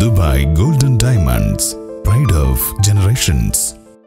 Dubai golden diamonds pride of generations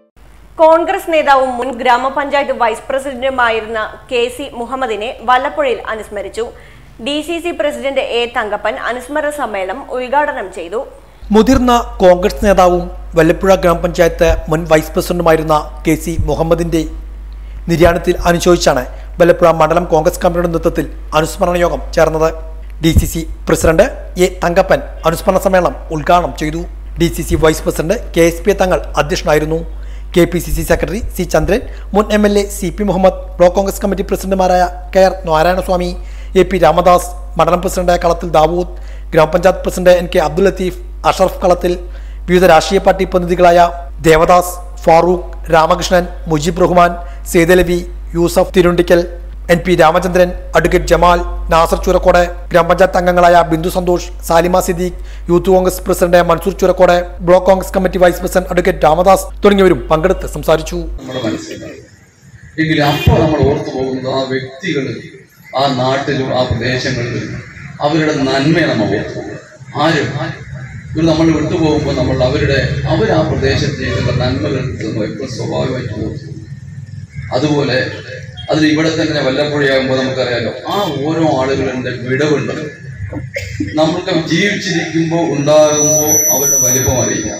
Congress നേതാവും മുൻ ഗ്രാമപഞ്ചായത്ത് വൈസ് പ്രസിഡന്റുമായിരുന്ന കെ സി മുഹമ്മദിനെ വല്ലപ്പുഴയിൽ അനുസ്മരിച്ചു D C C president A Thankappan അനുസ്മരണ സമ്മേളനം ഉദ്ഘാടനം ചെയ്തു മുതിർന്ന കോൺഗ്രസ് നേതാവും വല്ലപ്പുഴ ഗ്രാമപഞ്ചായത്ത് മുൻ വൈസ് പ്രസിഡന്റുമായിരുന്ന കെ സി മുഹമ്മദിന്റെ നിര്യാണത്തിൽ അനുശോചിച്ചാണ് വല്ലപ്പുഴ മണ്ഡലം കോൺഗ്രസ് കമ്മിറ്റിയുടെ നേതൃത്വത്തിൽ അനുസ്മരണ യോഗം ചേർന്നത് D C C president A Thankappan അനുസ്മരണ സമ്മേളനം ഉദ്ഘാടനം ചെയ്തു D C C vice president K S P Thangal അധ്യക്ഷനായിരുന്നു K P C C secretary C Chandran മുൻ M L A C P Muhammad block Congress committee പ്രസിഡന്റുമാരായ K R Narayanaswamy A P Ramadas മണ്ഡലം president Kalathil Dawood grama panchayat president N K Abdul Latheef Ashraf Kalathil വിവിധ രാഷ്ട്രീയ പാർട്ടി പ്രതിനിധികളായ Devadas Farooq Ramakrishnan Mujeeb Rahman Saithalavi Yusuf Thirundikkal N P Ramachandran advocate Jamal Nasar Churakkode grama panchayat അംഗങ്ങളായ Bindu Santhosh Salima Siddique youth Congress president Mansoor Churakkode block Congress committee vice president advocate Ramadas തുടങ്ങിയവരും പങ്കെടുത്ത് സംസാരിച്ചു നമ്മുടെ മനസ്സിലുണ്ടാവും എങ്കിലും അപ്പോൾ നമ്മൾ ഓർത്തു പോകുന്നത് ആ വ്യക്തികൾ ആ നാട്ടിലും ആ പ്രദേശങ്ങളിലും അവരുടെ നന്മയെ നമ്മൾ ഓർത്തു പോകും ആരും ഇവർ നമ്മൾ വിട്ടുപോകുമ്പോൾ നമ്മൾ അവരുടെ അവർ ആ പ്രദേശത്ത് ചെയ്തിട്ടുള്ള നന്മകൾ നമ്മൾ എപ്പോഴും സ്വാഭാവികമായിട്ട് ഓർത്തു പോകും. അതുപോലെ അതിൽ ഇവിടെ തന്നെ വല്ലപ്പുഴയാകുമ്പോൾ നമുക്കറിയാലോ ആ ഓരോ ആളുകളുടെ വിടവുണ്ട് നമ്മൾക്ക് ജീവിച്ചിരിക്കുമ്പോൾ ഉണ്ടാകുമ്പോൾ അവരുടെ വലിപ്പം അറിയില്ല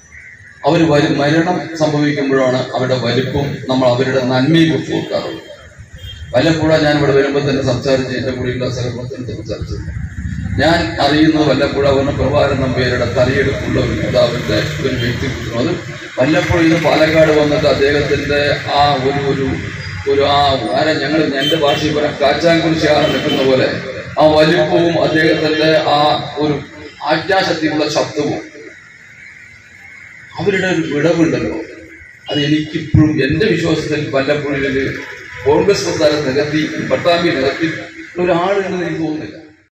അവർ വരും മരണം സംഭവിക്കുമ്പോഴാണ് അവരുടെ വലിപ്പം നമ്മൾ അവരുടെ നന്മയെ കുറിച്ച് ഓർക്കാറുള്ളത് വല്ലപ്പുഴ ഞാൻ ഇവിടെ വരുമ്പോൾ തന്നെ സംസാരിച്ച് എൻ്റെ കൂടെയുള്ള സ്ഥലത്തിന് സംസാരിച്ചത് ഞാൻ അറിയുന്നത് വല്ലപ്പുഴ ഒന്ന് പ്രഭാകരൻ നമ്പ്യാരുടെ തലയെടുപ്പുള്ള ഒരു പിതാവിൻ്റെ ഒരു വ്യക്തിത്വം അത് വല്ലപ്പുഴയിൽ നിന്ന് പാലക്കാട് വന്നിട്ട് അദ്ദേഹത്തിൻ്റെ ആ ഒരു ഒരു ഒരു ആ ആരെ ഞങ്ങൾ എൻ്റെ ഭാഷയിൽ പറയാം കാച്ചാൻകുറിച്ചാണ് നിൽക്കുന്ന പോലെ ആ വലിപ്പവും അദ്ദേഹത്തിൻ്റെ ആ ഒരു ആജ്ഞാശക്തിയുള്ള ശബ്ദവും അവരുടെ ഒരു വിടവുണ്ടല്ലോ അത് എനിക്കിപ്പോഴും എൻ്റെ വിശ്വാസത്തിൽ വല്ലപ്പോഴും കോൺഗ്രസ് പ്രസ്ഥാനം നികത്തി പട്ടാമ്പി നികത്തി ഒരാളുണ്ടെന്ന് എനിക്ക് തോന്നുന്നില്ല